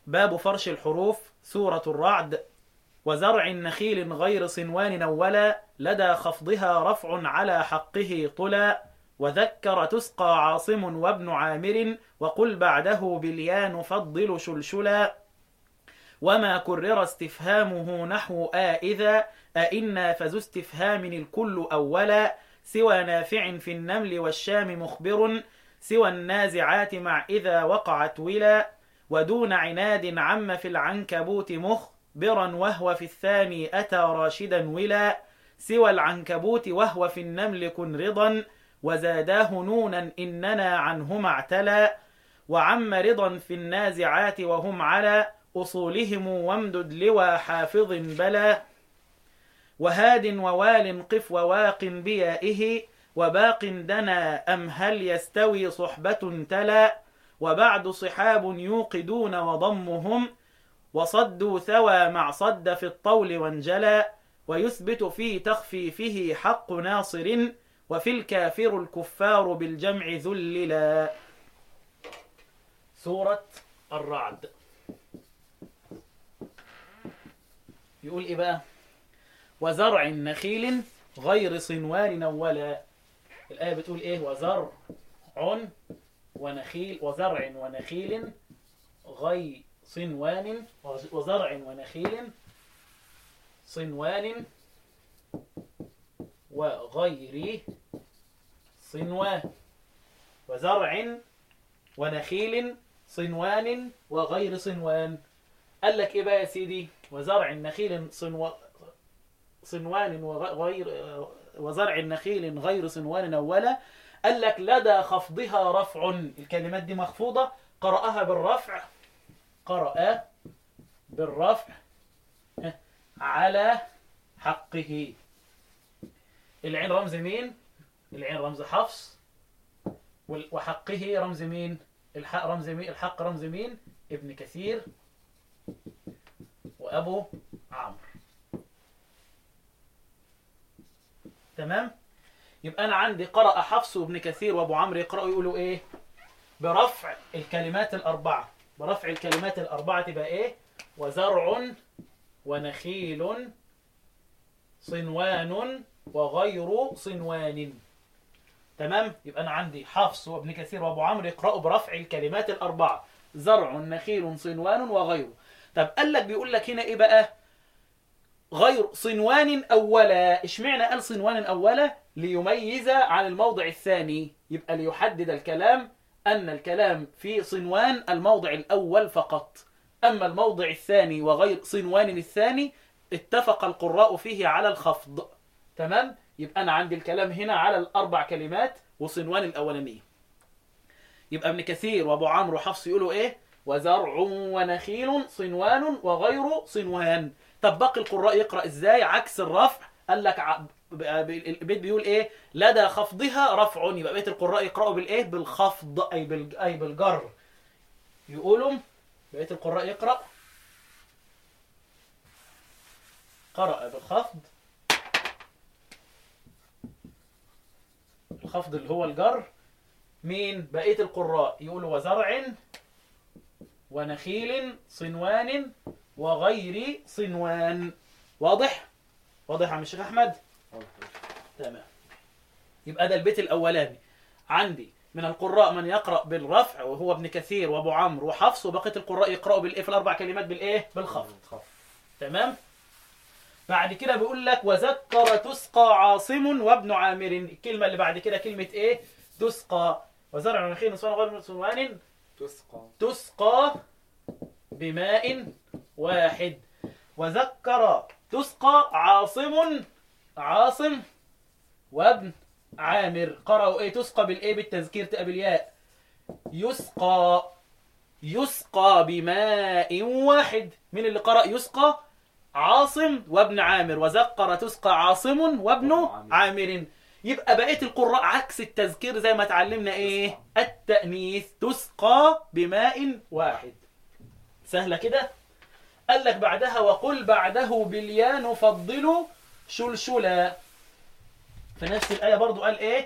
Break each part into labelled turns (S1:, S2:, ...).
S1: باب فرش الحروف سورة الرعد وزرع نخيل غير صنوان أولا لدى خفضها رفع على حقه طلا وذكر تسقى عاصم وابن عامر وقل بعده باليا نفضل شلشلا وما كرر استفهامه نحو آ إذا أئنا فذو استفهام الكل أولا سوى نافع في النمل والشام مخبر سوى النازعات مع إذا وقعت ولا ودون عناد عم في العنكبوت مخبرا وهو في الثاني أتى راشدا ولا سوى العنكبوت وهو في النمل كن رضا وزاداه نونا إننا عنهما اعتلى وعم رضا في النازعات وهم على أصولهم وامدد لوى حافظ بلى وهاد ووال قف وواق بيائه وباق دنا أم هل يستوي صحبة تلا وبعد صحاب يوقدون وضمهم وصدوا ثوى مع صد في الطول وانجلى ويثبت في تخفيفه حق ناصر وفي الكافر الكفار بالجمع ذللا سورة الرعد يقول إيه بقى وزرع نخيل غير صنوان ولا الآية بتقول إيه وزرع ونخيل وزرع ونخيل غي صنوان وزرع ونخيل صنوان وغير صنوان وزرع ونخيل صنوان وغير صنوان قال لك ايه بقى يا سيدي وزرع النخيل صنو... صنوان وغير وزرع النخيل غير صنوان أولا قال لك لدى خفضها رفع الكلمات دي مخفوضة قرأها بالرفع قرأ بالرفع على حقه العين رمز مين العين رمز حفص وحقه رمز مين الحق رمز مين الحق رمز مين ابن كثير وابو عمرو تمام يبقى انا عندي قرأ حفص وابن كثير وابو عمرو يقرأوا يقولوا ايه برفع الكلمات الاربعه برفع الكلمات الاربعه تبقى ايه وزرع ونخيل صنوان وغير صنوان تمام يبقى انا عندي حفص وابن كثير وابو عمرو يقرأوا برفع الكلمات الاربعه زرع نخيل صنوان وغيره طب قال لك بيقول لك هنا ايه بقى غير صنوان اولا اشمعنى قال صنوان اولا ليميز عن الموضع الثاني يبقى ليحدد الكلام ان الكلام في صنوان الموضع الاول فقط اما الموضع الثاني وغير صنوان الثاني اتفق القراء فيه على الخفض تمام يبقى انا عندي الكلام هنا على الاربع كلمات وصنوان الاولانيه يبقى ابن كثير وابو عمرو وحفص يقولوا ايه وزرع ونخيل صنوان وغير صنوان طب باقي القراء يقرا ازاي عكس الرفع قال لك ع... البيت بيقول ايه لدى خفضها رفع يبقى بيت القراء يقراوا بالايه بالخفض اي بال... اي بالجر يقولوا بقيه القراء يقرا قرأ بالخفض الخفض اللي هو الجر مين بقيه القراء يقولوا وزرع ونخيل صنوان وغير صنوان واضح واضح يا الشيخ احمد تمام يبقى ده البيت الاولاني عندي من القراء من يقرا بالرفع وهو ابن كثير وابو عمرو وحفص وبقيه القراء يقراوا بالايه في الاربع كلمات بالايه بالخفض تمام بعد كده بيقول لك وذكر تسقى عاصم وابن عامر الكلمه اللي بعد كده كلمه ايه تسقى وزرع ونخيل صنوان وغير صنوان
S2: تسقى
S1: تسقى بماء واحد وذكر تسقى عاصم عاصم وابن عامر قرأوا ايه تسقى بالايه بالتذكير تبقى بالياء يسقى يسقى بماء واحد من اللي قرأ يسقى عاصم وابن عامر وذكر تسقى عاصم وابن
S2: وابن عامر.
S1: عامر يبقى بقيه القراء عكس التذكير زي ما اتعلمنا ايه التأنيث تسقى بماء واحد سهله كده قال لك بعدها وقل بعده باليا نفضل شلشلا في نفس الآية برضو قال إيه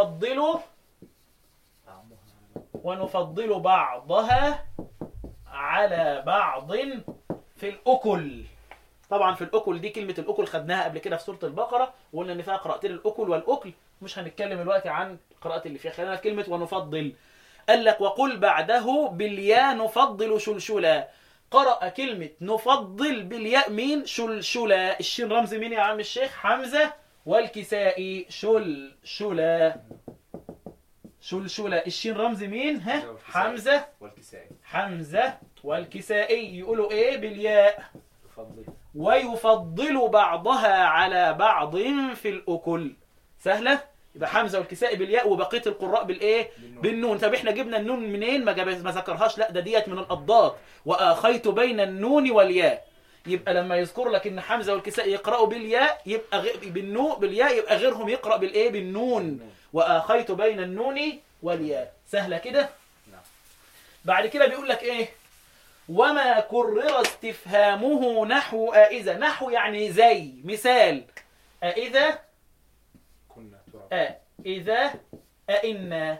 S1: ونفضل ونفضل بعضها على بعض في الأكل طبعا في الأكل دي كلمة الأكل خدناها قبل كده في سورة البقرة وقلنا إن فيها قراءتين الأكل والأكل مش هنتكلم دلوقتي عن القراءات اللي فيها خلينا في كلمة ونفضل قال لك وقل بعده بالياء نفضل شلشلا قرأ كلمة نفضل بالياء مين شلشلا الشين رمز مين يا عم الشيخ حمزة والكسائي شلشلا شلشلا الشين رمز مين ها حمزة
S2: والكسائي
S1: حمزة والكسائي يقولوا ايه بالياء
S2: يفضل
S1: ويفضل بعضها على بعض في الأكل سهلة يبقى حمزة والكسائي بالياء وبقية القراء بالايه
S2: بالنون.
S1: بالنون طب احنا جبنا النون منين ما جاب ما ذكرهاش لا ده ديت من الأضداد وآخيت بين النون والياء يبقى لما يذكر لك ان حمزة والكسائي يقرأوا بالياء يبقى غ... بالنون بالياء يبقى غيرهم يقرأ بالايه بالنون وآخيت بين النون والياء سهلة كده
S2: نعم.
S1: بعد كده بيقول لك ايه وما كرر استفهامه نحو آئذة نحو يعني زي مثال أئذا
S2: كنا تراب
S1: أئذا أئنا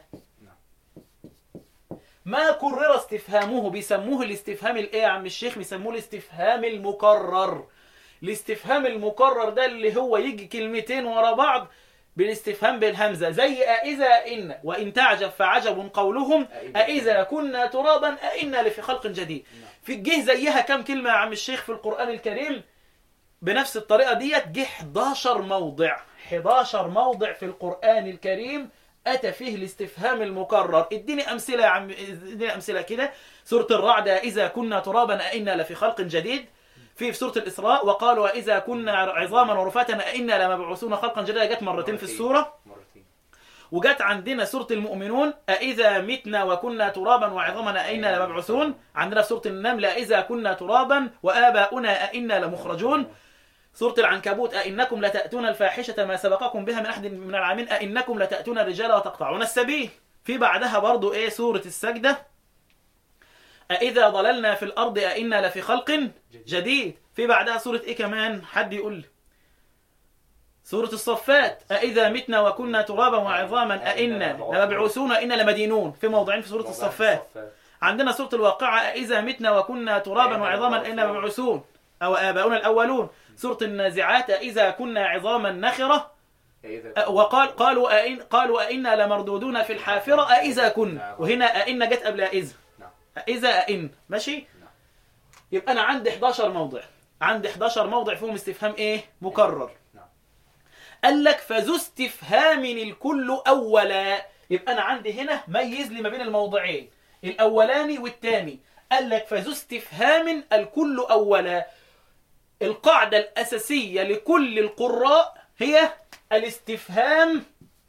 S1: ما كرر استفهامه بيسموه الاستفهام الايه يا عم الشيخ بيسموه الاستفهام المكرر الاستفهام المكرر ده اللي هو يجي كلمتين ورا بعض بالاستفهام بالهمزة زي أئذا إن وإن تعجب فعجب قولهم أئذا كنا ترابا أئنا لفي خلق جديد في جه زيها كم كلمة يا عم الشيخ في القرآن الكريم بنفس الطريقة ديت جه 11 موضع 11 موضع في القرآن الكريم أتى فيه الاستفهام المكرر اديني أمثلة يا عم اديني أمثلة كده سورة الرعد إذا كنا ترابا أئنا لفي خلق جديد في في سورة الإسراء وقالوا إذا كنا عظاما ورفاتا أئنا لمبعوثون خلقا جديدا جت مرتين في السورة
S2: مرتين
S1: وجت عندنا سورة المؤمنون أإذا متنا وكنا ترابا وعظاما أئنا لمبعوثون عندنا في سورة النمل أإذا كنا ترابا وآباؤنا أئنا لمخرجون سورة العنكبوت أئنكم لتأتون الفاحشة ما سبقكم بها من أحد من العالمين أئنكم لتأتون الرجال وتقطعون السبيل في بعدها برضو إيه سورة السجدة أإذا ضللنا في الأرض أئنا لفي خلق جديد في بعدها سورة إيه كمان حد يقول لي سورة الصفات أإذا متنا وكنا ترابا وعظاما أئنا لمبعوثون أئنا لمدينون في موضعين في سورة الصفات عندنا سورة الواقعة أإذا متنا وكنا ترابا وعظاما أئنا مبعوثون أو آباؤنا الأولون سورة النازعات أإذا كنا عظاما نخرة أ- وقال قالوا أئن قالوا أئنا لمردودون في الحافرة أإذا كنا وهنا أئنا جت قبل أإذا
S2: نعم.
S1: أإذا أئن ماشي
S2: نعم.
S1: يبقى أنا عندي 11 موضع عندي 11 موضع فيهم استفهام إيه مكرر
S2: نعم.
S1: قال لك فذو استفهام الكل أولا يبقى أنا عندي هنا ميز لي ما بين الموضعين الأولاني والثاني قال لك فذو استفهام الكل أولا القاعدة الأساسية لكل القراء هي الاستفهام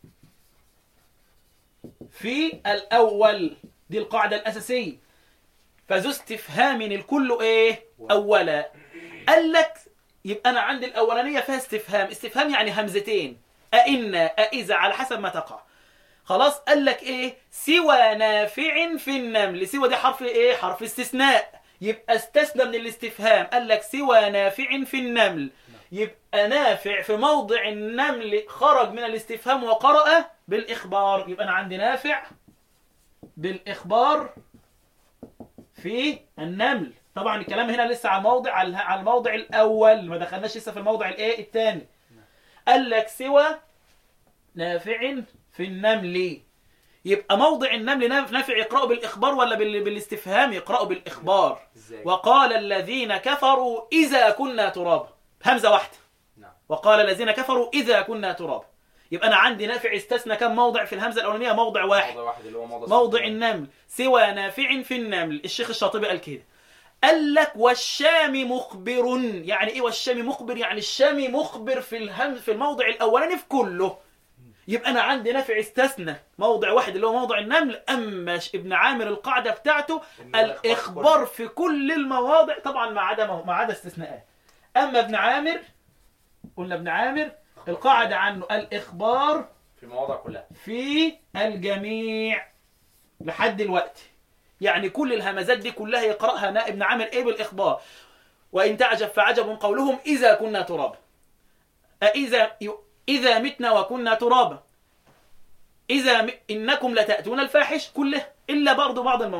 S1: في الأول دي القاعدة الأساسية فذو استفهام الكل إيه أولا قال لك يبقى أنا عندي الأولانية فيها استفهام استفهام يعني همزتين أئن أئذا على حسب ما تقع خلاص قال لك إيه سوى نافع في النمل سوى دي حرف إيه حرف استثناء يبقى استثنى من الاستفهام قال لك سوى نافع في النمل يبقى نافع في موضع النمل خرج من الاستفهام وقرأ بالإخبار يبقى أنا عندي نافع بالإخبار في النمل طبعا الكلام هنا لسه على موضع على الموضع الأول ما دخلناش لسه في الموضع الإيه الثاني قال لك سوى نافع في النمل يبقى موضع النمل ناف- نافع يقرأوا بالإخبار ولا بال- بالاستفهام يقرأوا بالإخبار
S2: ازاي
S1: وقال الذين كفروا إذا كنا ترابا همزة واحدة
S2: نعم
S1: وقال الذين كفروا إذا كنا ترابا يبقى أنا عندي نافع استثنى كم موضع في الهمزة الأولانية موضع واحد
S2: موضع واحد اللي هو موضع
S1: موضع
S2: صوت.
S1: النمل سوى نافع في النمل الشيخ الشاطبي قال كده قال لك والشام مخبر يعني ايه والشام مخبر يعني الشام مخبر في الهم في الموضع الاولاني في كله يبقى انا عندي نافع استثنى موضع واحد اللي هو موضع النمل اما ش- ابن عامر القاعده بتاعته
S2: إن
S1: الاخبار في كل المواضع طبعا ما عدا ما عدا استثناءات اما ابن عامر قلنا ابن عامر القاعده عنه الاخبار
S2: في المواضع كلها
S1: في الجميع لحد دلوقتي يعني كل الهمزات دي كلها يقرأها نا- ابن عامر ايه بالإخبار وإن تعجب فعجب قولهم إذا كنا ترابا أإذا ي- إذا متنا وكنا ترابا إذا م... إنكم لتأتون الفاحش كله إلا برضو بعض المواضع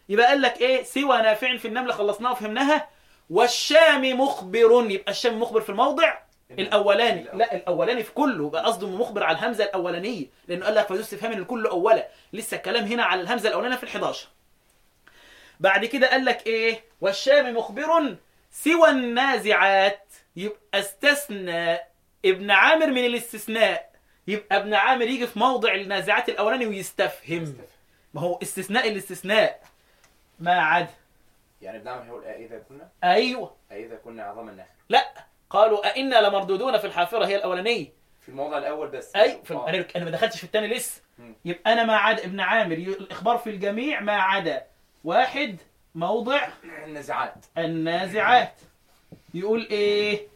S1: يبقى قال لك ايه سوى نافع في النمل خلصناها وفهمناها والشام مخبر يبقى الشام مخبر في الموضع الاولاني لا الاولاني في كله بقى قصده مخبر على الهمزه الاولانيه لانه قال لك فزوس استفهام ان الكل اولا لسه الكلام هنا على الهمزه الاولانيه في ال11 بعد كده قال لك ايه والشام مخبر سوى النازعات يبقى استثنى ابن عامر من الاستثناء يبقى ابن عامر يجي في موضع النازعات الاولاني ويستفهم ما هو استثناء الاستثناء ما عدا
S2: يعني ابن عمر هيقول أإذا كنا
S1: ايوه
S2: أإذا كنا عظام النخل
S1: لا قالوا أئنا لمردودون في الحافرة هي الأولانية
S2: في الموضع الأول بس
S1: أي في
S2: آه.
S1: أنا أنا ما دخلتش في الثاني لسه
S2: مم.
S1: يبقى أنا ما عدا ابن عامر ي- الإخبار في الجميع ما عدا واحد موضع
S2: النزعات
S1: النازعات يقول إيه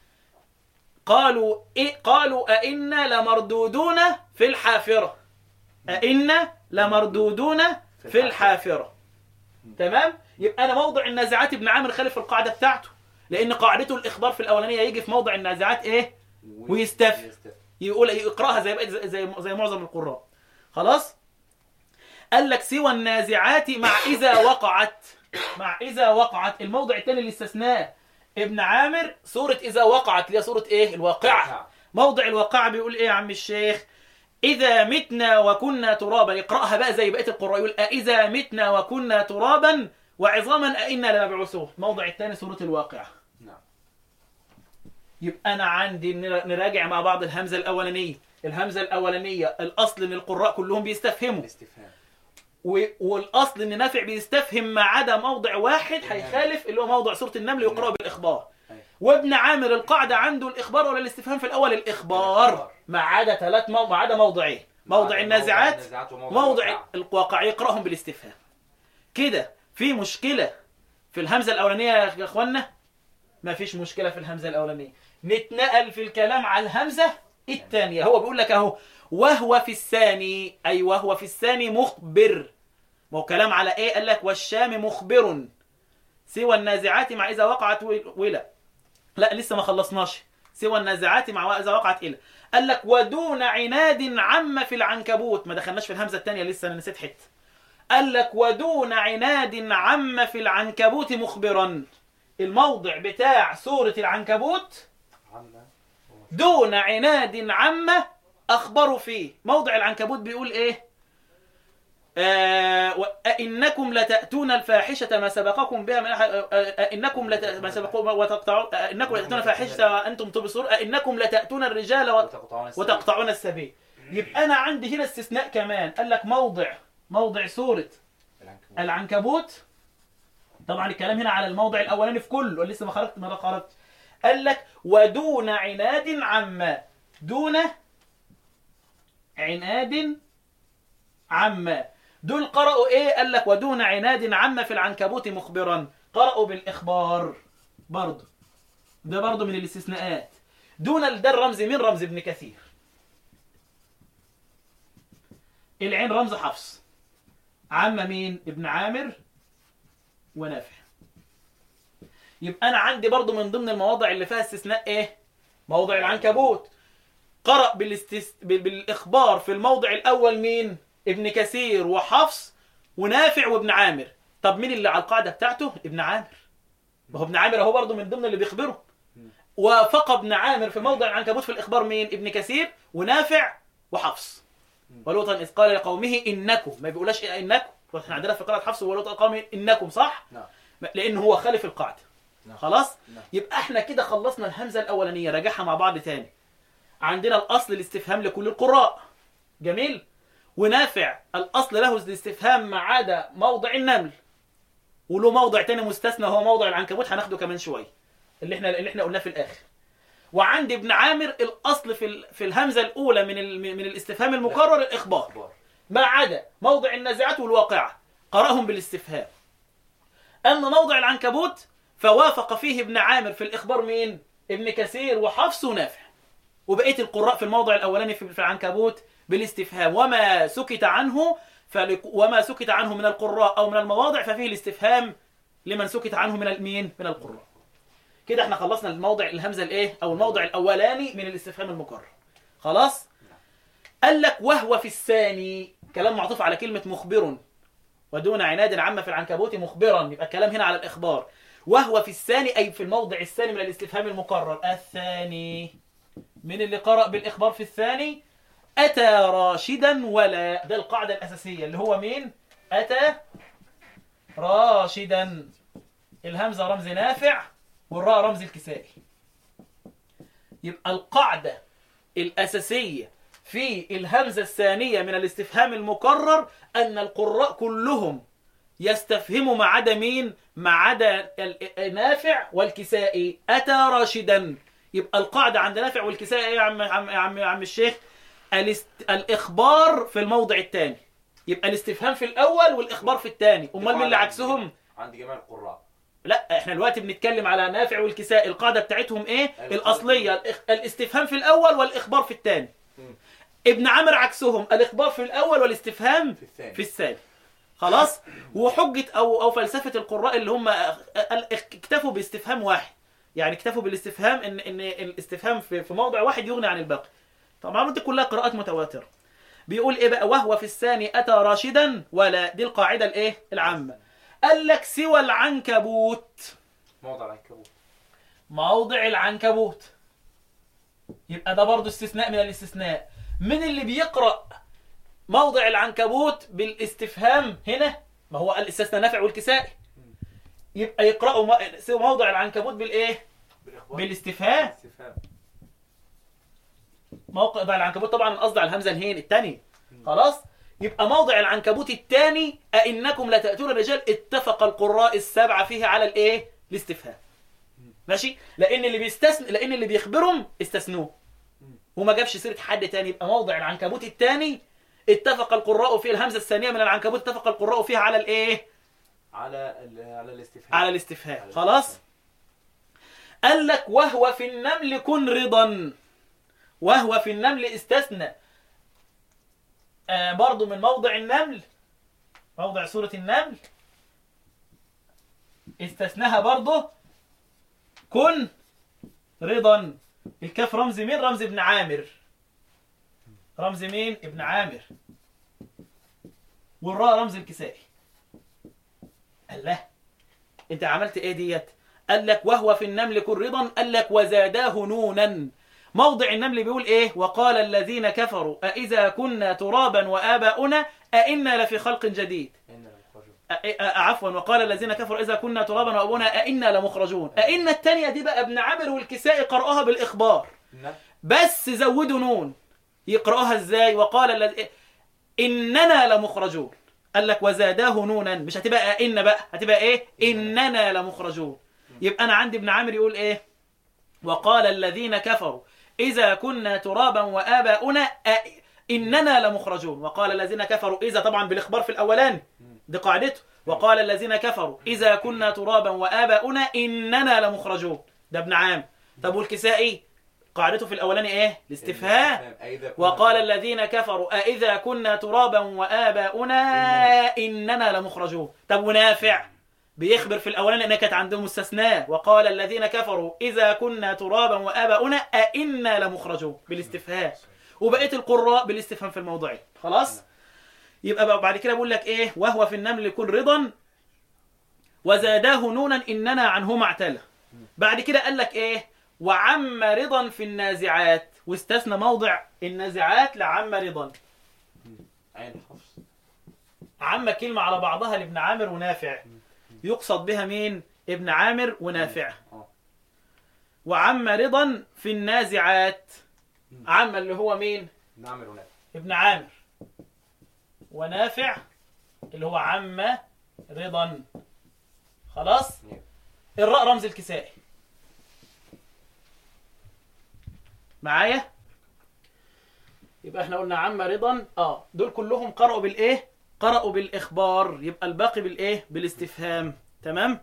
S1: قالوا إيه قالوا أئنا لمردودون في الحافرة أئنا لمردودون في الحافرة تمام يبقى أنا موضع النازعات ابن عامر خالف القاعدة بتاعته لأن قاعدته الإخبار في الأولانية يجي في موضع النازعات إيه ويستف.
S2: يستف.
S1: يقول يقراها زي بقية- زي زي معظم القراء خلاص قال لك سوى النازعات مع اذا وقعت مع اذا وقعت الموضع الثاني الاستثناء ابن عامر سوره اذا وقعت اللي هي سوره ايه الواقعه موضع الواقعه بيقول ايه يا عم الشيخ اذا متنا وكنا ترابا يقراها بقى زي بقيه القراء يقول اذا متنا وكنا ترابا وعظاما أئنا لمبعوثون الموضع الثاني سوره الواقعه
S2: نعم
S1: يبقى انا عندي نرا- نراجع مع بعض الهمزه الاولانيه الهمزه الاولانيه الاصل ان القراء كلهم بيستفهموا
S2: الاستفهام
S1: و- والاصل ان نافع بيستفهم ما عدا موضع واحد هيخالف اللي هو موضع سوره النمل يقرأ بالاخبار
S2: أيوة.
S1: وابن عامر القاعده عنده الاخبار ولا الاستفهام في الاول الاخبار
S2: الإخبار.
S1: ما عدا ثلاث مو... ما عدا موضعين موضع
S2: مع
S1: النازعات
S2: النازعات وموضع
S1: موضع
S2: الواقع.
S1: الواقع يقراهم بالاستفهام كده في مشكله في الهمزه الاولانيه يا اخوانا ما فيش مشكله في الهمزه الاولانيه نتنقل في الكلام على الهمزه الثانيه هو بيقول لك اهو وهو في الثاني اي وهو في الثاني مخبر ما هو كلام على ايه قال لك والشام مخبر سوى النازعات مع اذا وقعت و- ولا لا لسه ما خلصناش سوى النازعات مع اذا وقعت الى قال لك ودون عناد عم في العنكبوت ما دخلناش في الهمزه الثانيه لسه انا نسيت حته قال لك ودون عناد عم في العنكبوت مخبرا الموضع بتاع سوره العنكبوت
S2: عنا
S1: دون عناد عم أخبروا فيه موضع العنكبوت بيقول إيه آه أئنكم لتأتون الفاحشة ما سبقكم بها من أحد آه، أئنكم لت... ما سبقكم وتقطعون أئنكم لتأتون الفاحشة وأنتم تبصرون أئنكم لتأتون الرجال وت...
S2: وتقطعون السبيل.
S1: وتقطعون السبيل يبقى أنا عندي هنا استثناء كمان قال لك موضع موضع سورة
S2: العنكبوت.
S1: العنكبوت طبعا الكلام هنا على الموضع الاولاني في كله لسه ما خرجت ما خرجت قال لك ودون عناد عما دون عناد عما دول قرأوا ايه قال لك ودون عناد عما في العنكبوت مخبرا قرأوا بالإخبار برضه ده برضه من الاستثناءات دون ده الرمز من رمز ابن كثير العين رمز حفص عم مين ابن عامر ونافع يبقى انا عندي برضو من ضمن المواضع اللي فيها استثناء ايه موضع العنكبوت قرأ بالاستس... بال- بالاخبار في الموضع الاول مين ابن كثير وحفص ونافع وابن عامر طب مين اللي على القاعده بتاعته ابن عامر ما هو ابن عامر اهو برضو من ضمن اللي بيخبره وافق ابن عامر في موضع العنكبوت في الاخبار مين ابن كثير ونافع وحفص ولوطا اذ قال لقومه انكم ما بيقولش انكم احنا عندنا في قراءه حفص ولوطا قومه انكم صح
S2: نعم
S1: لان هو خالف القاعده
S2: نعم.
S1: خلاص
S2: نعم.
S1: يبقى احنا كده خلصنا الهمزه الاولانيه راجعها مع بعض تاني عندنا الاصل الاستفهام لكل القراء جميل ونافع الاصل له الاستفهام ما عدا موضع النمل وله موضع تاني مستثنى هو موضع العنكبوت هناخده كمان شويه اللي احنا اللي احنا قلناه في الاخر وعند ابن عامر الاصل في ال- في الهمزه الاولى من ال- من الاستفهام المكرر الاخبار
S2: اخبار
S1: ما عدا موضع النازعات والواقعة قرأهم بالاستفهام أما موضع العنكبوت فوافق فيه ابن عامر في الإخبار مين؟ ابن كثير وحفص ونافع وبقية القراء في الموضع الأولاني في في العنكبوت بالاستفهام وما سكت عنه فلك وما سكت عنه من القراء أو من المواضع ففيه الاستفهام لمن سكت عنه من المين؟ من القراء كده احنا خلصنا الموضع الهمزة الايه؟ أو الموضع الأولاني من الاستفهام المكرر خلاص؟ قال لك وهو في الثاني كلام معطوف على كلمة مخبر ودون عناد عم في العنكبوت مخبرا يبقى الكلام هنا على الإخبار وهو في الثاني أي في الموضع الثاني من الاستفهام المكرر الثاني من اللي قرأ بالإخبار في الثاني أتى راشدا ولا ده القاعدة الأساسية اللي هو مين أتى راشدا الهمزة رمز نافع والراء رمز الكسائي يبقى القاعدة الأساسية في الهمزة الثانية من الاستفهام المكرر أن القراء كلهم يستفهموا ما عدا مين؟ ما عدا ال- نافع والكسائي أتى راشدا يبقى القاعدة عند نافع والكسائي إيه يا عم عم عم, عم الشيخ؟ الاست... الإخبار في الموضع الثاني يبقى الاستفهام في الأول والإخبار في الثاني أمال مين اللي عكسهم؟
S2: عند جميع القراء
S1: لا احنا دلوقتي بنتكلم على نافع والكساء القاعده بتاعتهم ايه
S2: أيوة.
S1: الاصليه الإخ... الاستفهام في الاول والاخبار في الثاني
S2: مم.
S1: ابن عامر عكسهم الاخبار في الاول والاستفهام
S2: في الثاني
S1: في الثاني خلاص وحجه او او فلسفه القراء اللي هم اكتفوا باستفهام واحد يعني اكتفوا بالاستفهام ان ان الاستفهام في في موضع واحد يغني عن الباقي طبعا دي كلها قراءات متواتره بيقول ايه بقى وهو في الثاني اتى راشدا ولا دي القاعده الايه العامه قال لك سوى العنكبوت
S2: موضع العنكبوت
S1: موضع العنكبوت يبقى ده برضو استثناء من الاستثناء من اللي بيقرأ موضع العنكبوت بالاستفهام هنا ما هو الاستثناء نافع والكسائي يبقى يقرأوا م- سوى موضع العنكبوت بالايه
S2: بالإخبار
S1: بالاستفهام
S2: استفهام
S1: موقع العنكبوت طبعا القصد على الهمزه الهين الثاني خلاص يبقى موضع العنكبوت الثاني أئنكم لتأتون الرجال اتفق القراء السبعة فيه على الايه الاستفهام ماشي لان اللي بيستثنى لان اللي بيخبرهم استثنوه وما جابش سيره حد تاني يبقى موضع العنكبوت الثاني اتفق القراء فيه الهمزه الثانيه من العنكبوت اتفق القراء فيها على الايه
S2: على ال- على الاستفهام
S1: على الاستفهام خلاص قال لك وهو في النمل كن رضا وهو في النمل استثنى آه برضو من موضع النمل موضع سورة النمل استثناها برضو كن رضا الكاف رمز مين رمز ابن عامر رمز مين ابن عامر والراء رمز الكسائي الله انت عملت ايه ديت قال لك وهو في النمل كن رضا قال لك وزاداه نونا موضع النمل بيقول ايه وقال الذين كفروا أإذا كنا ترابا وآباؤنا أئنا لفي خلق جديد
S2: إن المخرجون
S1: أ- أ- عفوا وقال الذين كفروا إذا كنا ترابا وآباؤنا أئنا لمخرجون أئنا التانية دي بقى ابن عامر والكسائي قرأوها بالإخبار
S2: نعم
S1: بس زودوا نون يقرأوها ازاي وقال الذي إننا لمخرجون قال لك وزاداه نونا مش هتبقى إن بقى هتبقى إيه إننا لمخرجون يبقى أنا عندي ابن عامر يقول إيه وقال الذين كفروا إذا كنا ترابا وآباؤنا أ- إننا لمخرجون وقال الذين كفروا إذا طبعا بالإخبار في الأولاني دي قاعدته وقال الذين كفروا إذا كنا ترابا وآباؤنا إننا لمخرجون ده ابن عام طب والكسائي قاعدته في الأولاني إيه الاستفهام
S2: أئذا كنا
S1: وقال
S2: ترابا.
S1: الذين كفروا أإذا كنا ترابا وآباؤنا إننا لمخرجون طب ونافع بيخبر في الأولاني أنها كانت عندهم استثناء وقال الذين كفروا إذا كنا ترابا وآباؤنا أئنا لمخرجون بالاستفهام وبقية القراء بالاستفهام في الموضوعين خلاص يبقى بقى بعد كده بقول لك إيه وهو في النمل كن رضا وزاداه نونا إننا عنهما اعتلى بعد كده قال لك إيه وعم رضا في النازعات واستثنى موضع النازعات لعم رضا
S2: عين حفص
S1: عم كلمة على بعضها لابن عامر ونافع يقصد بها مين ابن عامر ونافع
S2: اه
S1: وعم رضا في النازعات عم اللي هو مين
S2: نعمل هناك
S1: ابن عامر ونافع اللي هو عم رضا خلاص
S2: نعم.
S1: الراء رمز الكسائي معايا يبقى احنا قلنا عم رضا اه دول كلهم قرأوا بالايه قرأوا بالاخبار يبقى الباقي بالايه بالاستفهام تمام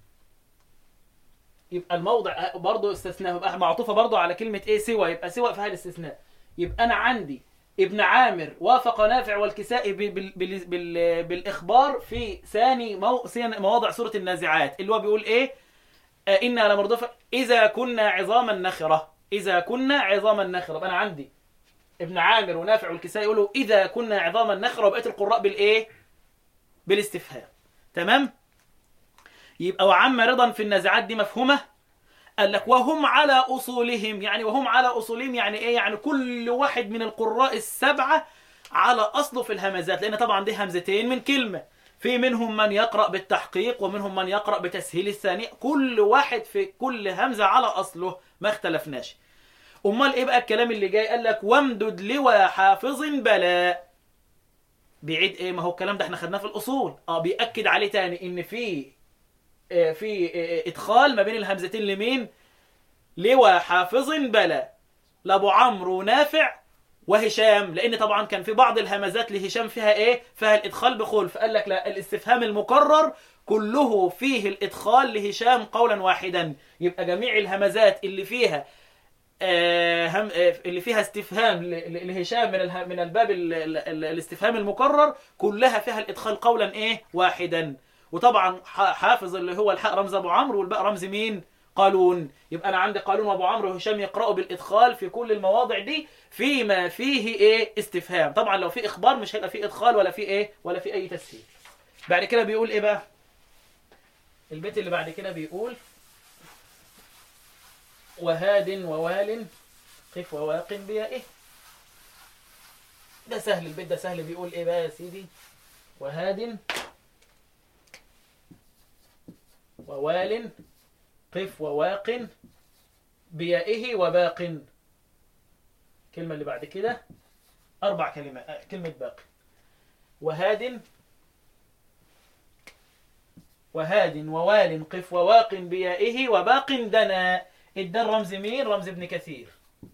S1: يبقى الموضع برضه استثناء يبقى معطوفه برضه على كلمه ايه سوى يبقى سوى فيها الاستثناء يبقى انا عندي ابن عامر وافق نافع والكسائي بال بال بال بال بالاخبار في ثاني مو ثاني مواضع سوره النازعات اللي هو بيقول ايه آه، إنا لمردفة إذا كنا عظاما نخرة إذا كنا عظاما نخرة يبقى أنا عندي ابن عامر ونافع والكسائي يقولوا إذا كنا عظاما نخرة وبقية القراء بالإيه بالاستفهام تمام يبقى وعم رضا في النزعات دي مفهومة قال لك وهم على أصولهم يعني وهم على أصولهم يعني إيه يعني كل واحد من القراء السبعة على أصله في الهمزات لأن طبعا دي همزتين من كلمة في منهم من يقرأ بالتحقيق ومنهم من يقرأ بتسهيل الثانية كل واحد في كل همزة على أصله ما اختلفناش أمال إيه بقى الكلام اللي جاي قال لك وامدد لوى حافظ بلا بيعيد ايه ما هو الكلام ده احنا خدناه في الاصول اه بياكد عليه تاني ان في آه، في آه، ادخال ما بين الهمزتين لمين لواء حافظ بلا لابو عمرو نافع وهشام لان طبعا كان في بعض الهمزات لهشام فيها ايه فيها الادخال بخلف قال لك لا الاستفهام المكرر كله فيه الادخال لهشام قولا واحدا يبقى جميع الهمزات اللي فيها آه، هم آه، اللي فيها استفهام ل- ل- لهشام من اله- من الباب ال- ال- ال- الاستفهام المكرر كلها فيها الادخال قولا ايه واحدا وطبعا ح- حافظ اللي هو الحاء رمز ابو عمرو والباء رمز مين قالون يبقى انا عندي قالون وابو عمرو وهشام يقراوا بالادخال في كل المواضع دي فيما فيه ايه استفهام طبعا لو في اخبار مش هيبقى في ادخال ولا في ايه ولا في اي تسهيل بعد كده بيقول ايه بقى البيت اللي بعد كده بيقول وهاد ووال قف وواق بيائه ده سهل البيت ده سهل بيقول ايه بقى يا سيدي وهاد ووال قف وواق بيائه وباق الكلمة اللي بعد كده أربع كلمات آه، كلمة باق وهاد وهاد ووال قف وواق بيائه وباق دنا الدال رمز مين؟ رمز ابن كثير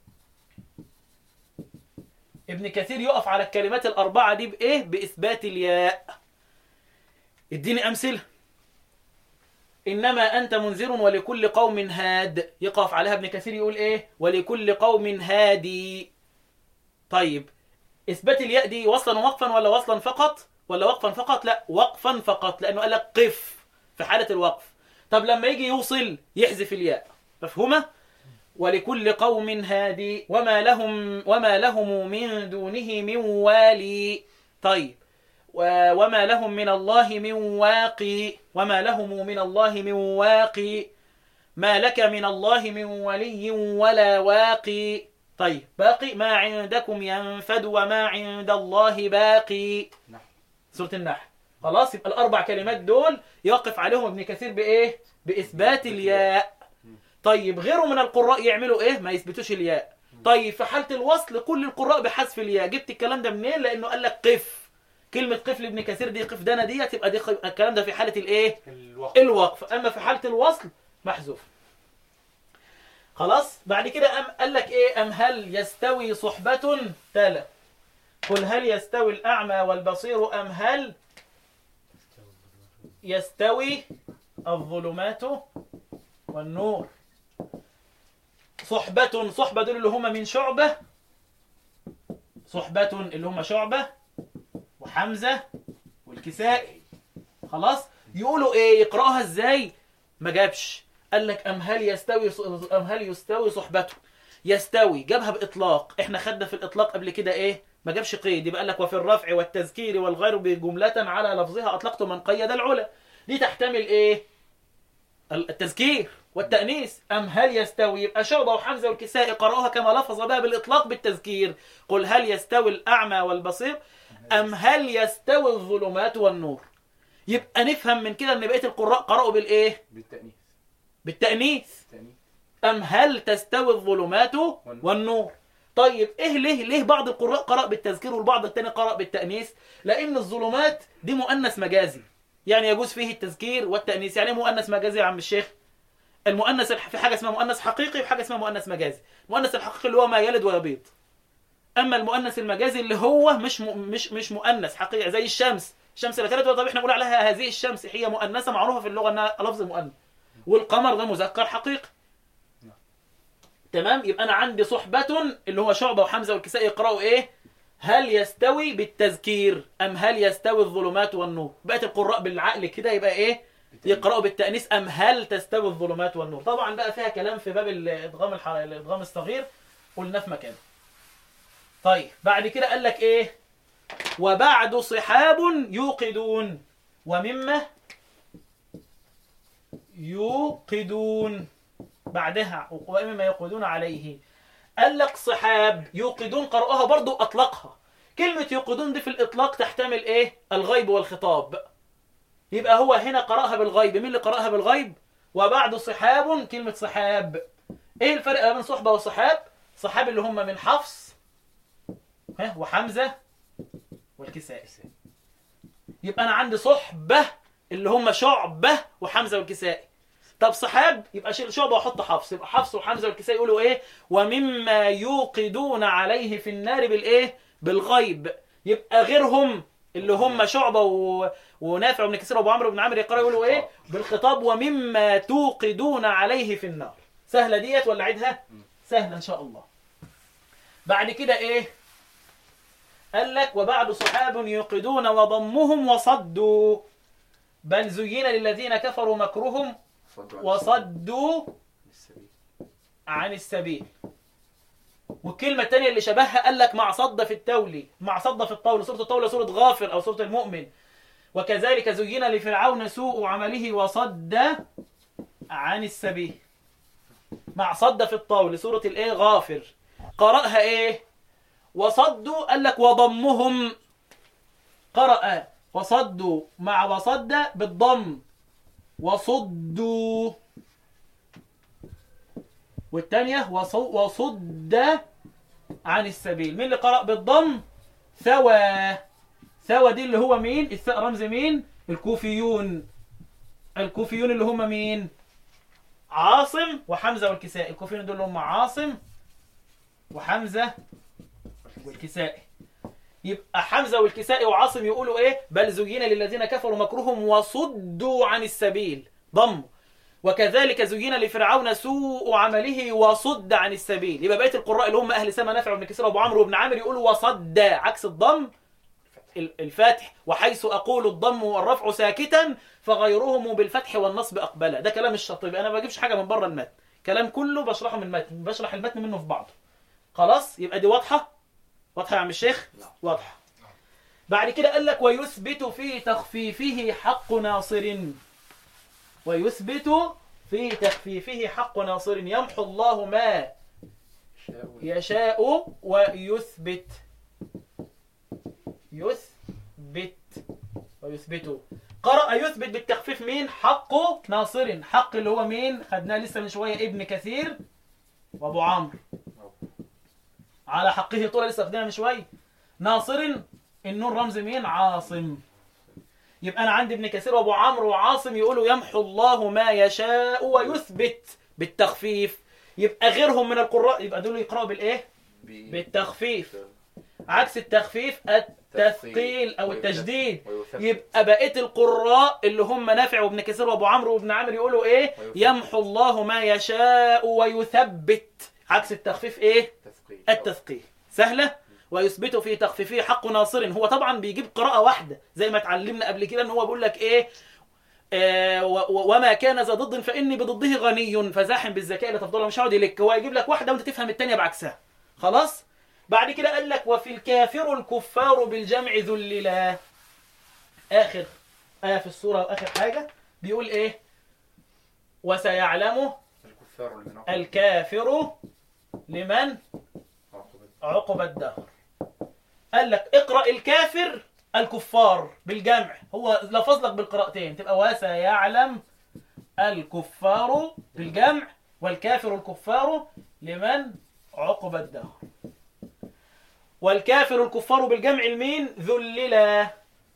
S1: ابن كثير يقف على الكلمات الأربعة دي بإيه؟ بإثبات الياء اديني أمثلة إنما أنت منذر ولكل قوم هاد يقف عليها ابن كثير يقول إيه؟ ولكل قوم هادي طيب إثبات الياء دي وصلا ووقفا ولا وصلا فقط؟ ولا وقفا فقط؟ لا وقفا فقط لأنه قال لك قف في حالة الوقف طب لما يجي يوصل يحذف الياء مفهومة؟ ولكل قوم هادي وما لهم وما لهم من دونه من والي طيب و- وما لهم من الله من واقي وما لهم من الله من واقي ما لك من الله من ولي ولا واقي طيب باقي ما عندكم ينفد وما عند الله باقي
S2: نعم.
S1: سورة النحل خلاص يبقى الأربع كلمات دول يقف عليهم ابن كثير بإيه؟ بإثبات الياء طيب غيره من القراء يعملوا إيه؟ ما يثبتوش الياء طيب في حالة الوصل كل القراء بحذف الياء جبت الكلام ده منين؟ لأنه قال لك قف كلمة قف لابن كثير دي قف دنا دي تبقى دي خ- الكلام ده في حالة الإيه؟
S2: الوقت
S1: الوقف أما في حالة الوصل محذوف خلاص بعد كده أم قال لك إيه أم هل يستوي صحبة تلا قل هل يستوي الأعمى والبصير أم هل يستوي الظلمات والنور صحبة صحبة دول اللي هم من شعبة صحبة اللي هم شعبة وحمزة والكسائي خلاص يقولوا ايه يقراها ازاي ما جابش قال لك ام هل يستوي ام هل يستوي صحبته يستوي جابها باطلاق احنا خدنا في الاطلاق قبل كده ايه ما جابش قيد يبقى قال لك وفي الرفع والتذكير والغير بجملة على لفظها اطلقت من قيد العلا دي تحتمل ايه التذكير والتأنيث أم هل يستوي يبقى شعبة وحمزة والكسائي قرأوها كما لفظ بها بالإطلاق بالتذكير قل هل يستوي الأعمى والبصير أم هل يستوي الظلمات والنور يبقى نفهم من كده ان بقيه القراء قرأوا بالايه
S2: بالتأنيث
S1: بالتأنيث
S2: التأنيث
S1: ام هل تستوي الظلمات والنور طيب ايه ليه ليه بعض القراء قرأ بالتذكير والبعض الثاني قرأ بالتأنيث لان الظلمات دي مؤنث مجازي يعني يجوز فيه التذكير والتأنيث يعني ايه مؤنث مجازي يا عم الشيخ المؤنث الح- في حاجه اسمها مؤنث حقيقي وحاجه اسمها مؤنث مجازي المؤنث الحقيقي اللي هو ما يلد ويبيض اما المؤنث المجازي اللي هو مش م... مش مش مؤنث حقيقي زي الشمس الشمس لا تلد طب احنا بنقول عليها هذه الشمس هي مؤنثه معروفه في اللغه انها لفظ مؤنث والقمر ده مذكر حقيقي
S2: نعم.
S1: تمام يبقى انا عندي صحبه اللي هو شعبه وحمزه والكسائي يقراوا ايه هل يستوي بالتذكير ام هل يستوي الظلمات والنور بقت القراء بالعقل كده يبقى ايه يقرأوا بالتأنيث أم هل تستوي الظلمات والنور طبعا بقى فيها كلام في باب الإدغام الح... الإدغام الصغير قلنا في مكانه طيب بعد كده قال لك إيه وبعد صحاب يوقدون ومما يوقدون بعدها ومما يوقدون عليه قال لك صحاب يوقدون قرأها برضو أطلقها كلمة يوقدون دي في الإطلاق تحتمل إيه الغيب والخطاب يبقى هو هنا قرأها بالغيب مين اللي قرأها بالغيب وبعد صحاب كلمة صحاب إيه الفرق بين صحبة وصحاب صحاب اللي هم من حفص ها وحمزة والكسائي يبقى أنا عندي صحبة اللي هم شعبة وحمزة والكسائي طب صحاب يبقى شيل شعبة وحط حفص يبقى حفص وحمزة والكسائي يقولوا ايه ومما يوقدون عليه في النار بالايه بالغيب يبقى غيرهم اللي هم شعبة و... ونافع بن كثير وابو عمرو بن عمرو يقرأ يقولوا ايه بالخطاب ومما توقدون عليه في النار سهلة ديت ولا عيدها سهلة ان شاء الله بعد كده ايه قال لك وبعد صحاب يوقدون وضمهم وصدوا بل زين للذين كفروا مكرهم
S2: صدوا عن
S1: وصدوا
S2: السبيل
S1: عن السبيل والكلمة الثانية اللي شبهها قال لك مع صد في التولي مع صد في الطول سورة الطول سورة غافر أو سورة المؤمن وكذلك زين لفرعون سوء عمله وصد عن السبيل مع صد في الطول سورة الايه غافر قرأها ايه وصدوا قال لك وضمهم قرأ وصدوا مع وصد بالضم وصدوا والثانية وص- وصد عن السبيل مين اللي قرأ بالضم ثوى ثوى دي اللي هو مين الثاء رمز مين الكوفيون الكوفيون اللي هم مين عاصم وحمزة والكسائي الكوفيون دول اللي هم عاصم وحمزة والكسائي يبقى حمزة والكسائي وعاصم يقولوا ايه بل زين للذين كفروا مكرهم وصدوا عن السبيل ضموا وكذلك زين لفرعون سوء عمله وصد عن السبيل يبقى بقيه القراء اللي هم اهل سما نافع وابن كثير وابو عمرو وابن عامر يقولوا وصد عكس الضم ال- الفاتح وحيث اقول الضم والرفع ساكتا فغيرهم بالفتح والنصب اقبلا ده كلام الشاطبي انا ما بجيبش حاجه من بره المتن كلام كله بشرحه من المتن بشرح المتن منه في بعضه خلاص يبقى دي واضحه واضحه يا عم الشيخ
S2: نعم.
S1: واضحه بعد كده قال لك ويثبت في تخفيفه حق ناصر ويثبت في تخفيفه حق ناصر يمحو الله ما
S2: شاء
S1: يشاء ويثبت يثبت ويثبت قرأ يثبت بالتخفيف مين حق ناصر حق اللي هو مين خدناه لسه من شوية ابن كثير وابو عمرو على حقه طول لسه خدناها من شوية ناصر النون رمز مين عاصم يبقى انا عندي ابن كثير وابو عمرو وعاصم يقولوا يمحو الله ما يشاء ويثبت بالتخفيف يبقى غيرهم من القراء يبقى دول يقرأوا بالايه بالتخفيف عكس التخفيف التثقيل او التجديد يبقى بقيه القراء اللي هم نافع وابن كثير وابو عمرو وابن عامر يقولوا ايه
S2: ويثبت.
S1: يمحو الله ما يشاء ويثبت عكس التخفيف ايه
S2: تثقيل
S1: التثقيل سهله ويثبت في تخفيفه حق ناصر هو طبعا بيجيب قراءه واحده زي ما اتعلمنا قبل كده ان هو بيقول لك ايه آه و- و- وما كان ذا ضد فاني بضده غني فزاحم بالذكاء لا تفضل مش هقعد يلك هو يجيب لك واحده وانت تفهم الثانيه بعكسها خلاص بعد كده قال لك وفي الكافر الكفار بالجمع ذللا اخر ايه في السوره واخر حاجه بيقول ايه وسيعلم
S2: الكفار اللي من
S1: الكافر لمن
S2: عقبة
S1: عقب الدهر قال لك اقرأ الكافر الكفار بالجمع هو لفظ لك بالقراءتين تبقى وسيعلم الكفار بالجمع والكافر الكفار لمن عقب الدهر والكافر الكفار بالجمع المين ذللا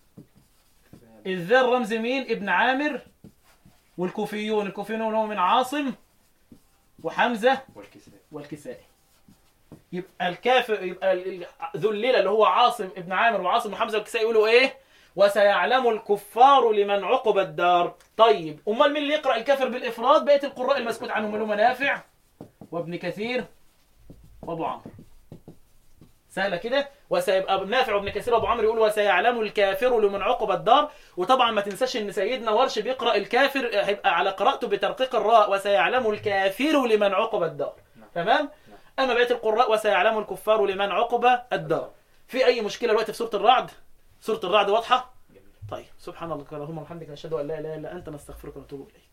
S1: الذل رمز مين ابن عامر والكوفيون الكوفيون هم من عاصم وحمزة
S2: والكساء
S1: والكسائي يبقى الكافر يبقى ال- ال- ذلل اللي هو عاصم ابن عامر وعاصم وحمزه والكسائي يقولوا ايه وسيعلم الكفار لمن عقب الدار طيب امال مين اللي يقرا الكافر بالافراد بقيه القراء المسكوت عنهم اللي هم نافع وابن كثير وابو عمرو سهله كده وسيبقى نافع وابن كثير وابو عمرو يقول وسيعلم الكافر لمن عقب الدار وطبعا ما تنساش ان سيدنا ورش بيقرا الكافر هيبقى على قراءته بترقيق الراء وسيعلم الكافر لمن عقب الدار تمام اما بقيه القراء وسيعلم الكفار لمن عقب الدار في اي مشكله دلوقتي في سوره الرعد سوره الرعد واضحه
S2: جميل
S1: طيب سبحان الله اللهم وبحمدك نشهد ان لا اله الا انت نستغفرك ونتوب اليك